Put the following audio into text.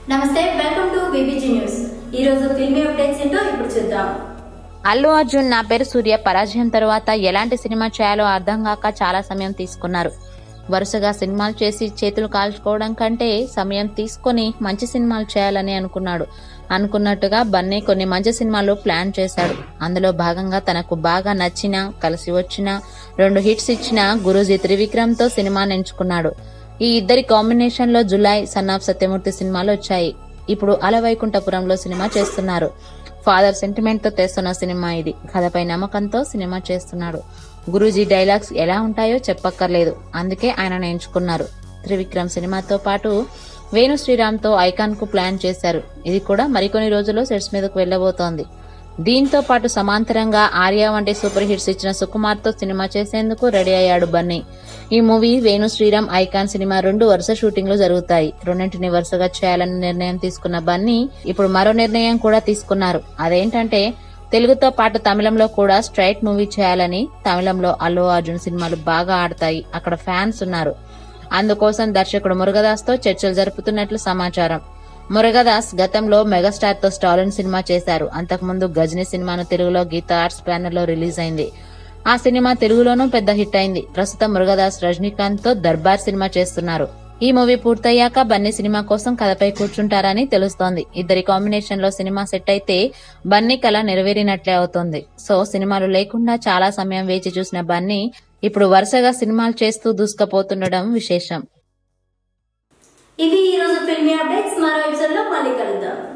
నమస్తే welcome to BBG news ఈ రోజు ఫిల్మీ అప్డేట్స్ ఏంటో ఇప్పుడు చూద్దాం అల్లు అర్జున్ నా పేరు సూర్య పరాజయం తరువాత ఎలాంటి సినిమా చేయాలో అర్థం కాక చాలా సమయం తీసుకున్నారు వరుసగా సినిమాలు చేసి చేతులు కాల్చుకోవడం కంటే సమయం తీసుకొని మంచి సినిమాలు చేయాలని అనుకున్నాడు అనుకున్నట్టుగా బన్నీ కొన్ని మంచి సినిమాలు ప్లాన్ చేశాడు అందులో భాగంగా తనకు బాగా నచ్చిన కలిసి వచ్చిన రెండు హిట్స్ ఇచ్చిన గురూజీ త్రివిక్రమ్ తో సినిమాని ఎంచుకున్నాడు ఈ ఇద్దరి కాంబినేషన్ లో జులై సన్ ఆఫ్ సత్యమూర్తి సినిమాలు వచ్చాయి ఇప్పుడు అలవైకుంఠపురంలో సినిమా చేస్తున్నారు ఫాదర్ సెంటిమెంట్ తో తెస్తున్న సినిమా ఇది కథపై నమ్మకంతో సినిమా చేస్తున్నాడు గురూజీ డైలాగ్స్ ఎలా ఉంటాయో చెప్పక్కర్లేదు అందుకే ఆయనను ఎంచుకున్నారు త్రివిక్రమ్ సినిమాతో పాటు వేణు శ్రీరామ్ తో ఐకాన్ కు ప్లాన్ చేశారు ఇది కూడా మరికొన్ని రోజుల్లో సెట్స్ మీదకు వెళ్లబోతోంది దీంతో పాటు సమాంతరంగా ఆర్య వంటి సూపర్ హిట్స్ ఇచ్చిన సుకుమార్ తో సినిమా చేసేందుకు రెడీ అయ్యాడు బన్నీ ఈ మూవీ వేణు శ్రీరామ్ ఐకాన్ సినిమా రెండు వరుస షూటింగ్లు జరుగుతాయి రెండింటిని వరుసగా చేయాలని నిర్ణయం తీసుకున్న బన్నీ ఇప్పుడు మరో నిర్ణయం కూడా తీసుకున్నారు అదేంటంటే తెలుగుతో పాటు తమిళంలో కూడా స్ట్రైట్ మూవీ చేయాలని తమిళంలో అల్లు అర్జున్ సినిమాలు బాగా ఆడతాయి అక్కడ ఫ్యాన్స్ ఉన్నారు అందుకోసం దర్శకుడు మురుగదాస్ తో చర్చలు జరుపుతున్నట్లు సమాచారం మురుగదాస్ గతంలో మెగాస్టార్ తో స్టాలిన్ సినిమా చేశారు అంతకుముందు గజని సినిమాను తెలుగులో గీతా ఆర్ట్స్ బ్యానర్ లో రిలీజ్ అయింది ఆ సినిమా తెలుగులోనూ పెద్ద హిట్ అయింది ప్రస్తుతం మురుగదాస్ రజనీకాంత్ తో దర్బార్ సినిమా చేస్తున్నారు ఈ మూవీ పూర్తయ్యాక బన్నీ సినిమా కోసం కథపై కూర్చుంటారని తెలుస్తోంది ఇద్దరి కాంబినేషన్ లో సినిమా సెట్ అయితే బన్నీ కళ నెరవేరినట్లే అవుతోంది సో సినిమాలు లేకుండా చాలా సమయం వేచి చూసిన బన్నీ ఇప్పుడు వరుసగా సినిమాలు చేస్తూ దూసుకుపోతుండడం విశేషం ఇవి ఈ రోజు ఫిల్మీ అప్డేట్స్ మరో ఎపిసోడ్ లో మళ్ళీ కలుద్దాం